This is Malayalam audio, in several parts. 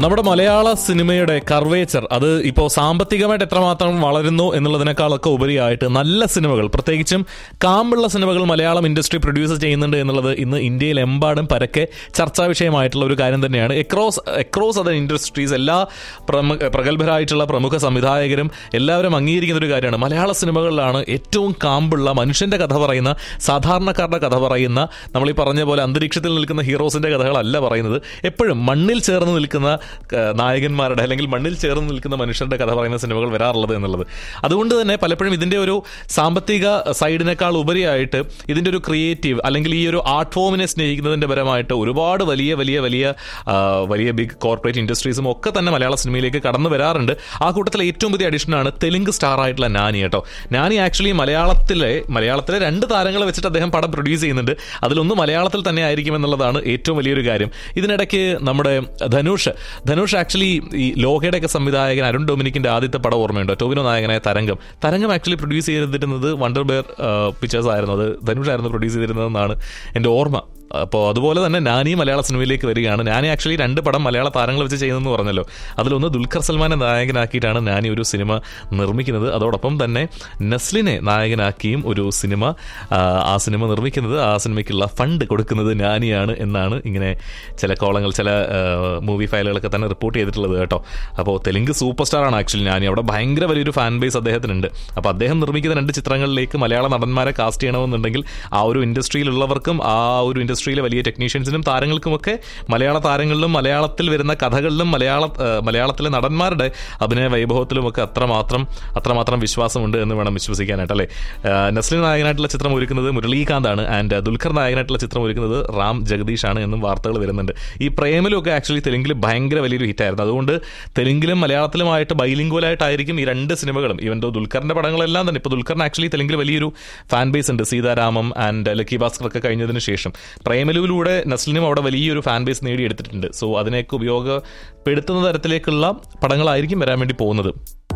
നമ്മുടെ മലയാള സിനിമയുടെ കർവേച്ചർ അത് ഇപ്പോൾ സാമ്പത്തികമായിട്ട് എത്രമാത്രം വളരുന്നു എന്നുള്ളതിനേക്കാളൊക്കെ ഉപരിയായിട്ട് നല്ല സിനിമകൾ പ്രത്യേകിച്ചും കാമ്പുള്ള സിനിമകൾ മലയാളം ഇൻഡസ്ട്രി പ്രൊഡ്യൂസ് ചെയ്യുന്നുണ്ട് എന്നുള്ളത് ഇന്ന് ഇന്ത്യയിൽ എമ്പാടും പരക്കെ ചർച്ചാ വിഷയമായിട്ടുള്ള ഒരു കാര്യം തന്നെയാണ് എക്രോസ് എക്രോസ് അതർ ഇൻഡസ്ട്രീസ് എല്ലാ പ്രമു പ്രഗത്ഭരായിട്ടുള്ള പ്രമുഖ സംവിധായകരും എല്ലാവരും അംഗീകരിക്കുന്ന ഒരു കാര്യമാണ് മലയാള സിനിമകളിലാണ് ഏറ്റവും കാമ്പുള്ള മനുഷ്യന്റെ കഥ പറയുന്ന സാധാരണക്കാരുടെ കഥ പറയുന്ന നമ്മൾ ഈ പറഞ്ഞ പോലെ അന്തരീക്ഷത്തിൽ നിൽക്കുന്ന ഹീറോസിന്റെ കഥകളല്ല പറയുന്നത് എപ്പോഴും മണ്ണിൽ ചേർന്ന് നിൽക്കുന്ന ഏഹ്, നായകന്മാരുടെ അല്ലെങ്കിൽ മണ്ണിൽ ചേർന്ന് നിൽക്കുന്ന മനുഷ്യരുടെ കഥ പറയുന്ന സിനിമകൾ വരാറുള്ളത് എന്നുള്ളത് അതുകൊണ്ട് തന്നെ പലപ്പോഴും ഇതിന്റെ ഒരു സാമ്പത്തിക സൈഡിനേക്കാൾ ഉപരിയായിട്ട് ഇതിന്റെ ഒരു ക്രിയേറ്റീവ് അല്ലെങ്കിൽ ഈ ഒരു ആർട്ട് ഫോമിനെ സ്നേഹിക്കുന്നതിന്റെ പരമായിട്ട് ഒരുപാട് വലിയ വലിയ വലിയ ആ, വലിയ ബിഗ് കോർപ്പറേറ്റ് ഇൻഡസ്ട്രീസും ഒക്കെ തന്നെ മലയാള സിനിമയിലേക്ക് കടന്നു വരാറുണ്ട് ആ കൂട്ടത്തിലെ ഏറ്റവും പുതിയ അഡീഷനാണ് തെലുങ്ക് സ്റ്റാർ ആയിട്ടുള്ള നാനി കേട്ടോ നാനി ആക്ച്വലി മലയാളത്തിലെ മലയാളത്തിലെ രണ്ട് താരങ്ങളെ വെച്ചിട്ട് അദ്ദേഹം പടം പ്രൊഡ്യൂസ് ചെയ്യുന്നുണ്ട് അതിലൊന്ന് മലയാളത്തിൽ തന്നെ ആയിരിക്കും എന്നുള്ളതാണ് ഏറ്റവും വലിയൊരു കാര്യം ഇതിനിടയ്ക്ക് നമ്മുടെ ധനുഷ് ധനുഷ് ആക്ച്വലി ഈ ലോകയുടെയൊക്കെ സംവിധായകൻ അരുൺ ഡൊമിനിക്കിന്റെ ആദ്യത്തെ പടം ഓർമ്മയുണ്ടോ ടോവിനോ നായകനായ തരംഗം തരംഗം ആക്ച്വലി പ്രൊഡ്യൂസ് ചെയ്തിരുന്നത് വണ്ടർ ബെയർ പിക്ചേഴ്സ് ആയിരുന്നു അത് ധനുഷ് ആയിരുന്നു പ്രൊഡ്യൂസ് ചെയ്തിരുന്നതെന്നാണ് എൻ്റെ ഓർമ്മ അപ്പോൾ അതുപോലെ തന്നെ നാനി മലയാള സിനിമയിലേക്ക് വരികയാണ് നാനി ആക്ച്വലി രണ്ട് പടം മലയാള താരങ്ങൾ വെച്ച് ചെയ്യുന്നെന്ന് പറഞ്ഞല്ലോ അതിലൊന്ന് ദുൽഖർ സൽമാനെ നായകനാക്കിയിട്ടാണ് നാനി ഒരു സിനിമ നിർമ്മിക്കുന്നത് അതോടൊപ്പം തന്നെ നസ്ലിനെ നായകനാക്കിയും ഒരു സിനിമ ആ, ആ സിനിമ നിർമ്മിക്കുന്നത് ആ സിനിമയ്ക്കുള്ള ഫണ്ട് കൊടുക്കുന്നത് നാനിയാണ് എന്നാണ് ഇങ്ങനെ ചില കോളങ്ങൾ ചില മൂവി ഫയലുകളൊക്കെ തന്നെ റിപ്പോർട്ട് ചെയ്തിട്ടുള്ളത് കേട്ടോ അപ്പോൾ തെലുങ്ക് സൂപ്പർ സ്റ്റാർ ആണ് ആക്ച്വലി നാനി അവിടെ ഭയങ്കര വലിയൊരു ഫാൻ ബേസ് അദ്ദേഹത്തിനുണ്ട് അപ്പോൾ അദ്ദേഹം നിർമ്മിക്കുന്ന രണ്ട് ചിത്രങ്ങളിലേക്ക് മലയാള നടന്മാരെ കാസ്റ്റ് ചെയ്യണമെന്നുണ്ടെങ്കിൽ ആ ഒരു ഇൻഡസ്ട്രിയിലുള്ളവർക്കും ആ ഒരു ഇൻഡസ്ട്രിയിലെ വലിയ ടെക്നീഷ്യൻസിനും താരങ്ങൾക്കുമൊക്കെ മലയാള താരങ്ങളിലും മലയാളത്തിൽ വരുന്ന കഥകളിലും മലയാള ആ, മലയാളത്തിലെ നടന്മാരുടെ അഭിനയ വൈഭവത്തിലും ഒക്കെ അത്രമാത്രം അത്രമാത്രം വിശ്വാസമുണ്ട് എന്ന് വേണം വിശ്വസിക്കാനായിട്ട് അല്ലേ ആ, നസ്ലിൻ നായകനായിട്ടുള്ള ചിത്രം ഒരുക്കുന്നത് മുരളീകാന്താണ് ആൻഡ് ദുൽഖർ നായകനായിട്ടുള്ള ചിത്രം ഒരുക്കുന്നത് റാം ജഗദീഷ് ആണ് എന്നും വാർത്തകൾ വരുന്നുണ്ട് ഈ പ്രേമലും ഒക്കെ ആക്ച്വലി തെലുങ്കിൽ ഭയങ്കര വലിയൊരു ഹിറ്റായിരുന്നു അതുകൊണ്ട് തെലുങ്കിലും മലയാളത്തിലുമായിട്ട് ബൈലിംഗ്വലായിട്ടായിരിക്കും ഈ രണ്ട് സിനിമകളും ഈവൻ ദോ ദുൽഖറിന്റെ പടങ്ങളെല്ലാം തന്നെ ഇപ്പോൾ ദുൽഖറിന് ആക്ച്വലി തെലുങ്കിൽ വലിയൊരു ഫാൻ ബേസ് ഉണ്ട് സീതാരാമം ആൻഡ് ലക്കി ഭാസ്കർ ഒക്കെ കഴിഞ്ഞതിന് ശേഷം പ്രേമലുവിലൂടെ നസ്ലിനും അവിടെ വലിയൊരു ഫാൻ ബേസ് നേടിയെടുത്തിട്ടുണ്ട് സോ അതിനെയൊക്കെ ഉപയോഗപ്പെടുത്തുന്ന തരത്തിലേക്കുള്ള പടങ്ങളായിരിക്കും വരാൻ വേണ്ടി പോകുന്നത്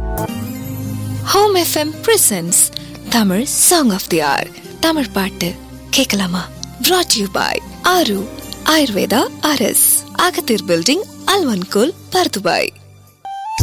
home FM presents Tamil song of the hour Tamil பாட்டு கேட்கலாமா brought யூ பாய் ஆரு ஆயுர்வேதா அரஸ் அகத்தீர் பில்டிங் அல்வன்கோல் பர்துபாய்